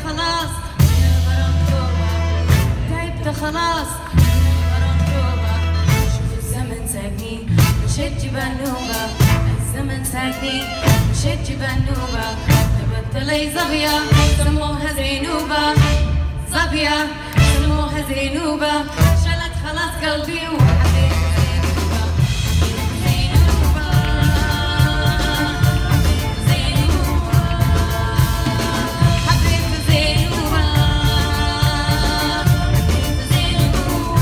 خلاص من الغرام توبة تعبت خلاص من الغرام توبة شوف الزمن ساقني مشيت جبال نوبة الزمن ساقني مشيت جبال نوبة نبت لي زبية سموها زينوبة زبية سموها زينوبة شلت خلاص قلبي وحبيت زينوبة زينوبة زينوبة حبيت زينوبة حبيت زينوبة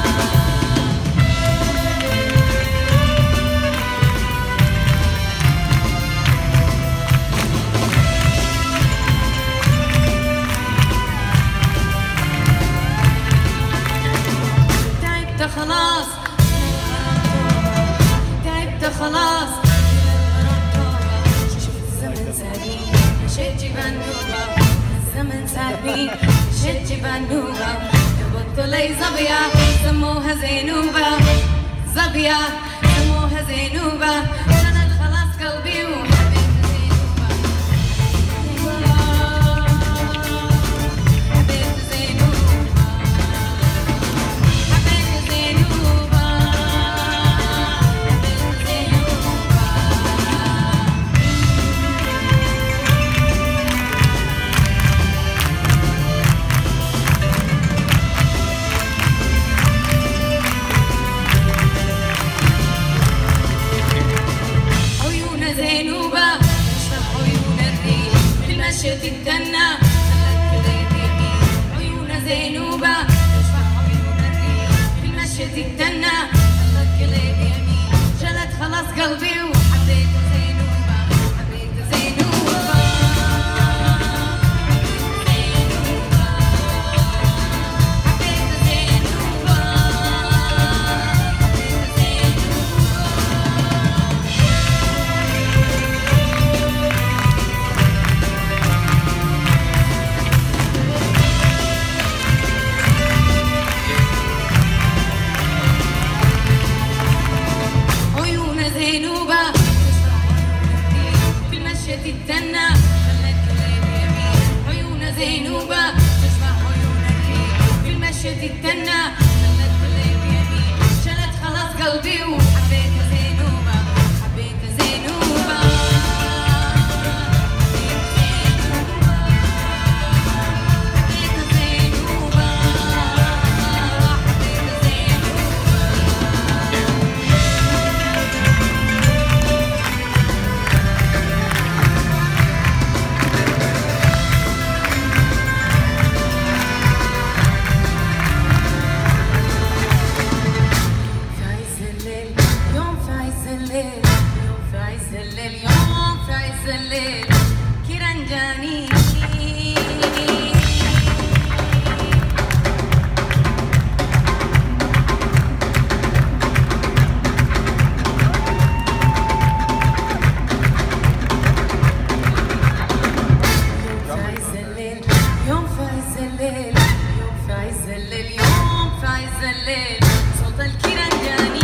تعبت خلاص تعبت خلاص شوف الزمن سابني مشيت جبال نوبة الزمن سابني مشيت جبال نوبة ربطت لي زبية سموها زينوبة زبية سموها زينوبة شنت خلاص قلبي وحبيت زينوبة حبيت زينوبة حبيت زينوبة حبيت زينوبة عيون زينوبة تشرح عيون الريح في المشي تتدنى خلت كليت يمين عيون زينوبة تشرح عيون الريح في المشي تتدنى خلت كليت يمين شلت خلاص قلبي وحبيت زينوبة حبيت زينوبة حبيت زينوبة حبيت زينوبة عيون زينوبة في المشية تتنى خلت كلاب يمين عيون زينوبة تشبه عيون الريح في المشية تتنى خلت كلاب يمين شلت خلاص قلبي وحبيت زينوبة حبيت زينوبة حبيت زينوبة حبيت زينوبة في عز الليل يوم في عز الليل يوم في عز الليل يوم في عز الليل كيرانجاني يوم في عز الليل يوم في عز الليل يوم في عز الليل يوم في عز الليل صوت الكيرانجاني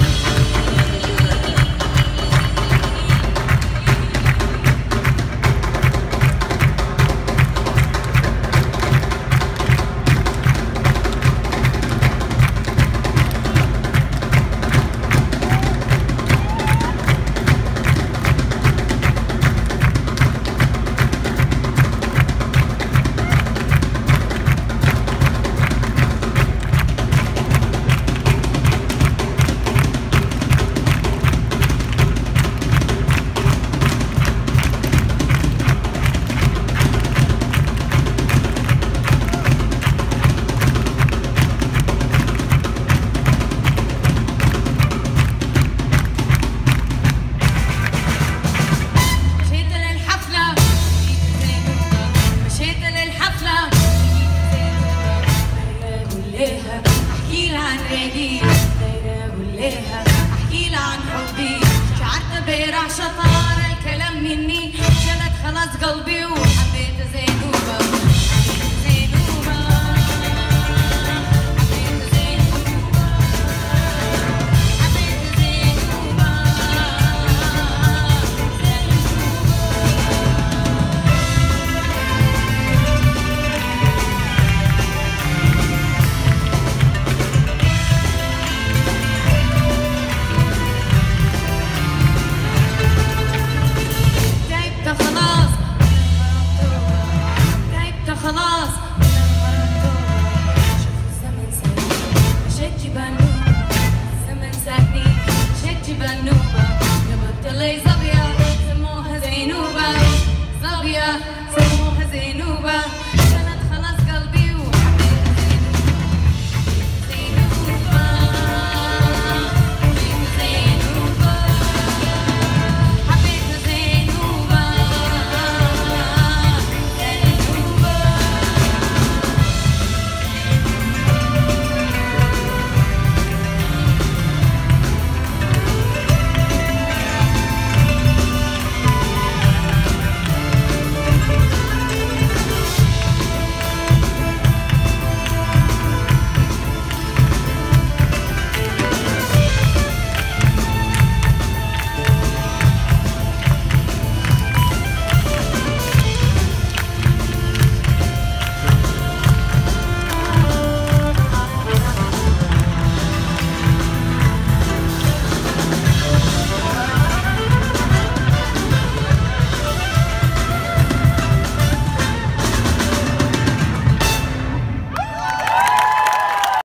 مشيت للحفلة مشيت للحفلة أقول لها أحكي لها عن ريدي أقول لها أحكي لها عن حبي شعرت بيرع شطار الكلام مني شلت خلاص قلبي